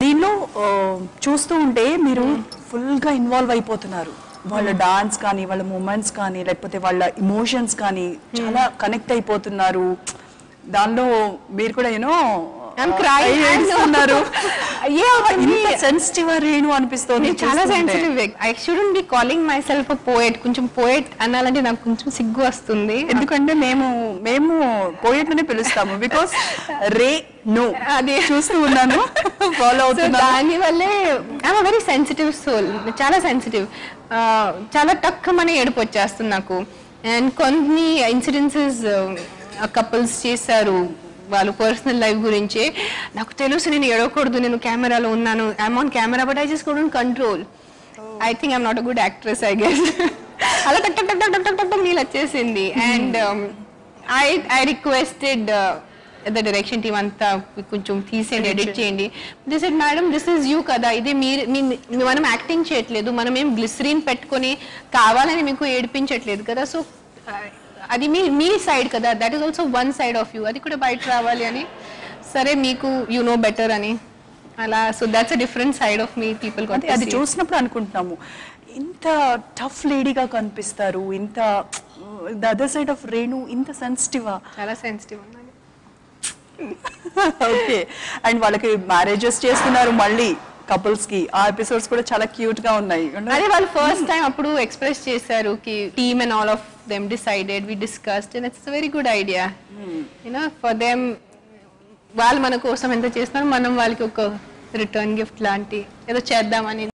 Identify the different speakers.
Speaker 1: దీనిలో ఆ, చూస్తూ ఉంటే మీరు ఫుల్ గా ఇన్వాల్వ్ అయిపోతున్నారు వాళ్ళ డాన్స్ కానీ వాళ్ళ మూమెంట్స్ కానీ లేకపోతే వాళ్ళ ఇమోషన్స్ కానీ చాలా కనెక్ట్ అయిపోతున్నారు దానిలో మీరు కూడా you know
Speaker 2: I'm crying. I know.
Speaker 1: ఉన్నారు
Speaker 2: Yeah,
Speaker 1: ఇంత సెన్సిటివ్ రేణు అనిపిస్తుంది
Speaker 2: నేను చాలా
Speaker 1: చూస్తుంటే.
Speaker 2: Sensitive I shouldn't be calling myself poet కొంచెం పోయెట్ అనాలంటే నాకు కొంచెం సిగ్గు వస్తుంది
Speaker 1: ఎందుకంటే మేము మేము పోయేట్ లోనే పిలుస్తాము బికాస్ రే నో
Speaker 2: అది
Speaker 1: చూస్తూ ఉన్నాను ఫాలో
Speaker 2: సో
Speaker 1: అవుతున్నాను
Speaker 2: దాని వల్లే ఐఎమ్ వెరీ సెన్సిటివ్ సోల్ చాలా సెన్సిటివ్ చాలా టక్కమని ఏడుపు వచ్చేస్తుంది నాకు అండ్ కొన్ని ఇన్సిడెన్సెస్ కపుల్స్ చేశారు వాళ్ళు పర్సనల్ లైఫ్ గురించి నాకు తెలుసు నేను ఏడవకూడదు నేను కెమెరాలో ఉన్నాను I'm on camera but I just couldn't control I think I'm not a good actress I guess అలా టక్ టక్ టక్ టక్ టక్ టక్ టక్ నీళ్ళు వచ్చేసింది and I I requested the direction team అంతా కొంచెం తీసేయండి ఎడిట్ చేయండి this it madam this is you కదా ఇది మీరు మీ- మీ- మనం యాక్టింగ్ చేయట్లేదు మనం ఏం గ్లిసరీన్ పెట్టుకొని కావాలని మీకు ఏడిపించట్లేదు కదా సో అది మీ మీ సైడ్ కదా that is also one side of you అది కూడా బయట రావాలి అని సరే మీకు యు నో బెటర్ అని అలా so that's a different side of మీ పీపుల్
Speaker 1: అంటే అది చూసినప్పుడు అనుకుంటున్నాము ఇంత టఫ్ లేడీగా కనిపిస్తారు ఇంత the other side of Renu ఇంత సెన్సిటివా
Speaker 2: చాలా సెన్సిటివ్ ఉన్నాను
Speaker 1: ఓకే అండ్ వాళ్ళకి మ్యారేజెస్ చేస్తున్నారు మళ్ళీ కపుల్స్ కి ఆ ఎపిసోడ్స్ కూడా చాలా క్యూట్ గా ఉన్నాయి
Speaker 2: అదే వాళ్ళు ఫస్ట్ టైం అప్పుడు ఎక్స్ప్రెస్ చేశారు కి team and all of them decided we discussed and it's very good idea you know for them వాళ్ళు మన కోసం ఎంత చేస్తున్నారు మనం వాళ్ళకి ఒక రిటర్న్ గిఫ్ట్ లాంటి ఏదో చేద్దామని